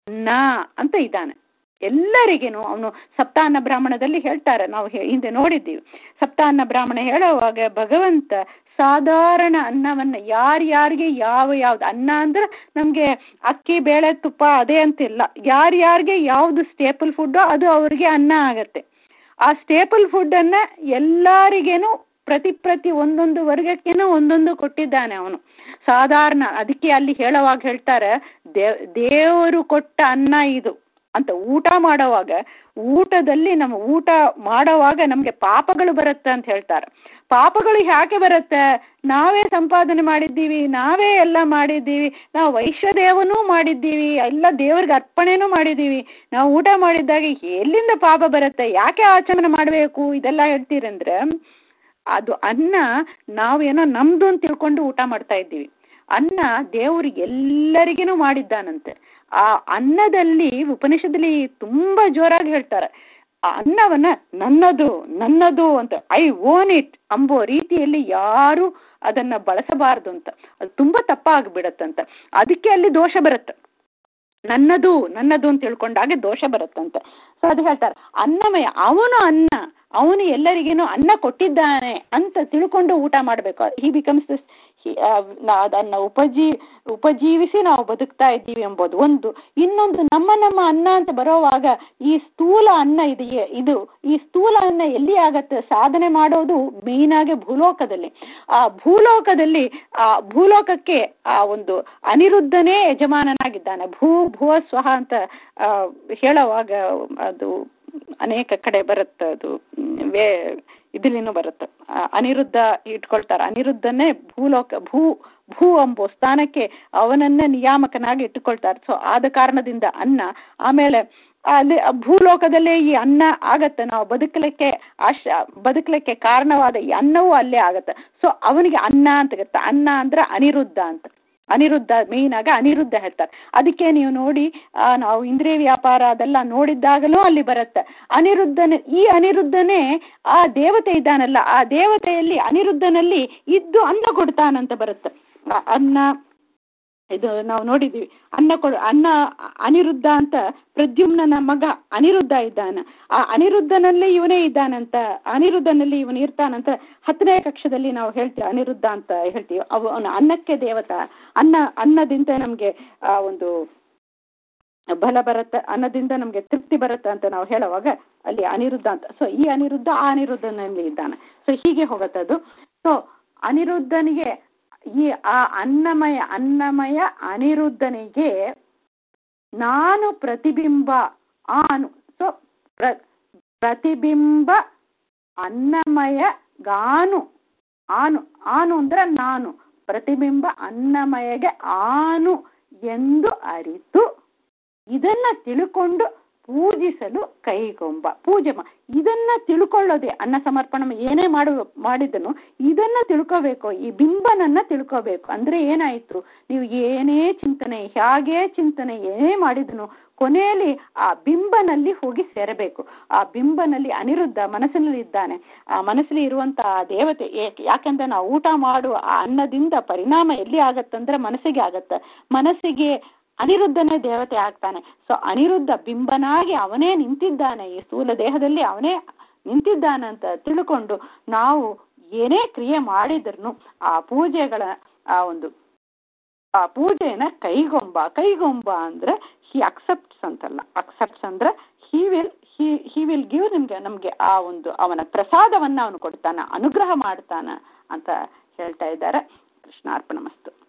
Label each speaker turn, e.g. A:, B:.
A: ಅನ್ನ ಅಂತ ಇದ್ದಾನೆ ಎಲ್ಲರಿಗೇನು ಅವನು ಸಪ್ತಾನ್ನ ಬ್ರಾಹ್ಮಣದಲ್ಲಿ ಹೇಳ್ತಾರೆ ನಾವು ಹೇ- ಹಿಂದೆ ನೋಡಿದ್ದೀವಿ ಸಪ್ತಾನ್ನ ಬ್ರಾಹ್ಮಣ ಹೇಳುವಾಗ ಭಗವಂತ ಸಾಧಾರಣ ಅನ್ನವನ್ನ ಯಾರ್ಯಾರಿಗೆ ಯಾವ ಯಾವ್ದು ಅನ್ನ ಅಂದ್ರೆ ನಮ್ಗೆ ಅಕ್ಕಿ ಬೇಳೆ ತುಪ್ಪ ಅದೇ ಅಂತಿಲ್ಲ ಯಾರ್ಯಾರಿಗೆ ಯಾವ್ದು ಸ್ಟೇಪಲ್ ಫುಡ್ ಅದು ಅವ್ರಿಗೆ ಅನ್ನ ಆಗತ್ತೆ ಆ ಸ್ಟೇಪಲ್ ಫುಡ್ ಅನ್ನ ಎಲ್ಲರಿಗೇನು ಪ್ರತಿ ಪ್ರತಿ ಒಂದೊಂದು ವರ್ಗಕ್ಕೇನು ಒಂದೊಂದು ಕೊಟ್ಟಿದ್ದಾನೆ ಅವನು ಸಾಧಾರಣ ಅದಕ್ಕೆ ಅಲ್ಲಿ ಹೇಳುವಾಗ ಹೇಳ್ತಾರೆ ದೇವ್ ದೇವರು ಕೊಟ್ಟ ಅನ್ನ ಇದು ಅಂತ ಊಟ ಮಾಡುವಾಗ ಊಟದಲ್ಲಿ ನಮ್ಮ ಊಟ ಮಾಡುವಾಗ ನಮಗೆ ಪಾಪಗಳು ಬರುತ್ತೆ ಅಂತ ಹೇಳ್ತಾರೆ ಪಾಪಗಳು ಯಾಕೆ ಬರುತ್ತೆ ನಾವೇ ಸಂಪಾದನೆ ಮಾಡಿದ್ದೀವಿ ನಾವೇ ಎಲ್ಲ ಮಾಡಿದ್ದೀವಿ ನಾವು ವೈಶ್ಯದೇವನೂ ಮಾಡಿದ್ದೀವಿ ಎಲ್ಲ ದೇವ್ರಿಗೆ ಅರ್ಪಣೆನೂ ಮಾಡಿದ್ದೀವಿ ನಾವು ಊಟ ಮಾಡಿದ್ದಾಗ ಎಲ್ಲಿಂದ ಪಾಪ ಬರುತ್ತೆ ಯಾಕೆ ಆಚರಣೆ ಮಾಡಬೇಕು ಇದೆಲ್ಲ ಹೇಳ್ತೀರಂದ್ರೆ ಅದು ಅನ್ನ ನಾವೇನೋ ನಮ್ದು ಅಂತ ತಿಳ್ಕೊಂಡು ಊಟ ಮಾಡ್ತಾ ಇದ್ದೀವಿ ಅನ್ನ ದೇವ್ರಿಗೆ ಎಲ್ಲರಿಗೇನು ಮಾಡಿದ್ದಾನಂತೆ ಆ ಅನ್ನದಲ್ಲಿ ಉಪನಿಷದಲ್ಲಿ ತುಂಬಾ ಜೋರಾಗಿ ಹೇಳ್ತಾರೆ ಆ ಅನ್ನವನ್ನ ನನ್ನದು ನನ್ನದು ಅಂತ ಐ ಓನ್ ಇಟ್ ಅಂಬೋ ರೀತಿಯಲ್ಲಿ ಯಾರು ಅದನ್ನ ಬಳಸಬಾರದು ಅಂತ ಅದು ತುಂಬಾ ತಪ್ಪಾಗ್ಬಿಡತ್ತಂತ ಅದಕ್ಕೆ ಅಲ್ಲಿ ದೋಷ ಬರುತ್ತೆ ನನ್ನದು ನನ್ನದು ಅಂತ ತಿಳ್ಕೊಂಡಾಗ ದೋಷ ಬರುತ್ತಂತೆ ಸೊ ಅದು ಹೇಳ್ತಾರೆ ಅನ್ನಮಯ ಅವನು ಅನ್ನ ಅವನು ಎಲ್ಲರಿಗೇನು ಅನ್ನ ಕೊಟ್ಟಿದ್ದಾನೆ ಅಂತ ತಿಳ್ಕೊಂಡು ಊಟ ಮಾಡಬೇಕು ಹಿ ಬಿಕಮ್ಸ್ ದಿಸ್ ಅದನ್ನ ಉಪಜೀ ಉಪಜೀವಿಸಿ ನಾವು ಬದುಕ್ತಾ ಇದ್ದೀವಿ ಎಂಬುದು ಒಂದು ಇನ್ನೊಂದು ನಮ್ಮ ನಮ್ಮ ಅನ್ನ ಅಂತ ಬರೋವಾಗ ಈ ಸ್ಥೂಲ ಅನ್ನ ಇದೆಯೇ ಇದು ಈ ಸ್ಥೂಲ ಅನ್ನ ಎಲ್ಲಿ ಆಗತ್ತೆ ಸಾಧನೆ ಮಾಡೋದು ಮೇನ್ ಆಗಿ ಭೂಲೋಕದಲ್ಲಿ ಆ ಭೂಲೋಕದಲ್ಲಿ ಆ ಭೂಲೋಕಕ್ಕೆ ಆ ಒಂದು ಅನಿರುದ್ಧನೇ ಯಜಮಾನನಾಗಿದ್ದಾನೆ ಭೂ ಭುವ ಸ್ವಹ ಅಂತ ಆ, ಹೇಳುವಾಗ ಅದು ಅನೇಕ ಕಡೆ ಬರುತ್ತೆ ಅದು ಮ್, ವೇ ಇದಲ್ಲಿನೂ ಬರುತ್ತೆ ಆ, ಅನಿರುದ್ಧ ಇಟ್ಕೊಳ್ತಾರೆ ಅನಿರುದ್ಧನೇ ಭೂಲೋಕ ಭೂ ಭೂ ಎಂಬೋ ಸ್ಥಾನಕ್ಕೆ ಅವನನ್ನ ನಿಯಾಮಕನಾಗಿ ಇಟ್ಟುಕೊಳ್ತಾರೆ ಸೊ ಆದ ಕಾರಣದಿಂದ ಅನ್ನ ಆಮೇಲೆ ಅಲ್ಲಿ ಭೂಲೋಕದಲ್ಲೇ ಈ ಅನ್ನ ಆಗತ್ತೆ ನಾವು ಬದುಕಲಿಕ್ಕೆ ಆಶ ಬದುಕಲಿಕ್ಕೆ ಕಾರಣವಾದ ಈ ಅನ್ನವೂ ಅಲ್ಲೇ ಆಗತ್ತೆ ಸೊ ಅವನಿಗೆ ಅನ್ನ ಅಂತ ಗೊತ್ತಾ ಅನ್ನ ಅಂದ್ರೆ ಅನಿರುದ್ಧ ಅಂತ ಅನಿರುದ್ಧ ಮೇಯ್ನ್ ಆಗ ಅನಿರುದ್ಧ ಹೇಳ್ತಾರೆ ಅದಕ್ಕೆ ನೀವು ನೋಡಿ ಆ, ನಾವು ಇಂದ್ರಿಯ ವ್ಯಾಪಾರ ಅದೆಲ್ಲ ನೋಡಿದ್ದಾಗಲೂ ಅಲ್ಲಿ ಬರುತ್ತೆ ಅನಿರುದ್ಧನ ಈ ಅನಿರುದ್ಧನೇ ಆ ದೇವತೆ ಇದ್ದಾನಲ್ಲ ಆ ದೇವತೆಯಲ್ಲಿ ಅನಿರುದ್ಧನಲ್ಲಿ ಇದ್ದು ಅನ್ನ ಕೊಡ್ತಾನಂತ ಬರುತ್ತೆ ಆ ಅನ್ನ ಇದು ನಾವು ನೋಡಿದ್ದೀವಿ ಅನ್ನ ಕೊಡು ಅನ್ನ ಅನಿರುದ್ಧ ಅಂತ ಪ್ರದ್ಯುಮ್ನನ ಮಗ ಅನಿರುದ್ಧ ಇದ್ದಾನ ಆ ಅನಿರುದ್ಧನಲ್ಲಿ ಇವನೇ ಇದ್ದಾನಂತ ಅನಿರುದ್ಧನಲ್ಲಿ ಇವನು ಇರ್ತಾನಂತ ಹತ್ತನೇ ಕಕ್ಷದಲ್ಲಿ ನಾವು ಹೇಳ್ತೀವಿ ಅನಿರುದ್ಧ ಅಂತ ಹೇಳ್ತೀವಿ ಅವನು ಅನ್ನಕ್ಕೆ ದೇವತಾ ಅನ್ನ ಅನ್ನದಿಂದ ನಮಗೆ ಆ ಒಂದು ಬಲ ಬರುತ್ತೆ ಅನ್ನದಿಂದ ನಮಗೆ ತೃಪ್ತಿ ಬರುತ್ತೆ ಅಂತ ನಾವು ಹೇಳುವಾಗ ಅಲ್ಲಿ ಅನಿರುದ್ಧ ಅಂತ ಸೊ ಈ ಅನಿರುದ್ಧ ಆ ಅನಿರುದ್ಧನಲ್ಲಿ ಇದ್ದಾನೆ ಸೊ ಹೀಗೆ ಹೋಗುತ್ತೆ ಅದು ಸೊ ಅನಿರುದ್ಧನಿಗೆ ಈ ಆ ಅನ್ನಮಯ ಅನ್ನಮಯ ಅನಿರುದ್ಧನಿಗೆ ನಾನು ಪ್ರತಿಬಿಂಬ ಆನು ಸೊ ಪ್ರ ಪ್ರತಿಬಿಂಬ ಅನ್ನಮಯ ಗಾನು ಆನು ಆನು ಅಂದ್ರೆ ನಾನು ಪ್ರತಿಬಿಂಬ ಅನ್ನಮಯಗೆ ಆನು ಎಂದು ಅರಿತು ಇದನ್ನ ತಿಳ್ಕೊಂಡು ಪೂಜಿಸಲು ಕೈಗೊಂಬ ಪೂಜೆ ಮಾ ಇದನ್ನ ತಿಳ್ಕೊಳ್ಳೋದೆ ಅನ್ನ ಸಮರ್ಪಣ ಏನೇ ಮಾಡು ಮಾಡಿದನು ಇದನ್ನ ತಿಳ್ಕೋಬೇಕು ಈ ಬಿಂಬನನ್ನ ತಿಳ್ಕೋಬೇಕು ಅಂದ್ರೆ ಏನಾಯ್ತು ನೀವು ಏನೇ ಚಿಂತನೆ ಹೇಗೆ ಚಿಂತನೆ ಏನೇ ಮಾಡಿದನು ಕೊನೆಯಲ್ಲಿ ಆ ಬಿಂಬನಲ್ಲಿ ಹೋಗಿ ಸೇರಬೇಕು ಆ ಬಿಂಬನಲ್ಲಿ ಅನಿರುದ್ಧ ಮನಸ್ಸಿನಲ್ಲಿ ಇದ್ದಾನೆ ಆ ಮನಸ್ಸಲ್ಲಿ ಇರುವಂತಹ ಆ ದೇವತೆ ಏ- ಯಾಕಂದ್ರೆ ನಾವು ಊಟ ಮಾಡುವ ಆ ಅನ್ನದಿಂದ ಪರಿಣಾಮ ಎಲ್ಲಿ ಆಗತ್ತಂದ್ರೆ ಮನಸ್ಸಿಗೆ ಆಗತ್ತ ಮನಸ್ಸಿಗೆ ಅನಿರುದ್ಧನೇ ದೇವತೆ ಆಗ್ತಾನೆ ಸೊ ಅನಿರುದ್ಧ ಬಿಂಬನಾಗಿ ಅವನೇ ನಿಂತಿದ್ದಾನೆ ಈ ಸ್ಥೂಲ ದೇಹದಲ್ಲಿ ಅವನೇ ನಿಂತಿದ್ದಾನಂತ ತಿಳ್ಕೊಂಡು ನಾವು ಏನೇ ಕ್ರಿಯೆ ಮಾಡಿದ್ರು ಆ ಪೂಜೆಗಳ ಆ ಒಂದು ಆ ಪೂಜೆನ ಕೈಗೊಂಬ ಕೈಗೊಂಬ ಅಂದ್ರೆ ಹಿ ಅಕ್ಸೆಪ್ಟ್ಸ್ ಅಂತಲ್ಲ ಅಕ್ಸೆಪ್ಟ್ಸ್ ಅಂದ್ರೆ he will he he will give ನಿಮ್ಗೆ ನಮ್ಗೆ ಆ ಒಂದು ಅವನ ಪ್ರಸಾದವನ್ನ ಅವನು ಕೊಡ್ತಾನ ಅನುಗ್ರಹ ಮಾಡ್ತಾನ ಅಂತ ಹೇಳ್ತಾ ಇದ್ದಾರೆ ಕೃಷ್ಣಾರ್ಪಣ ಮಸ್ತು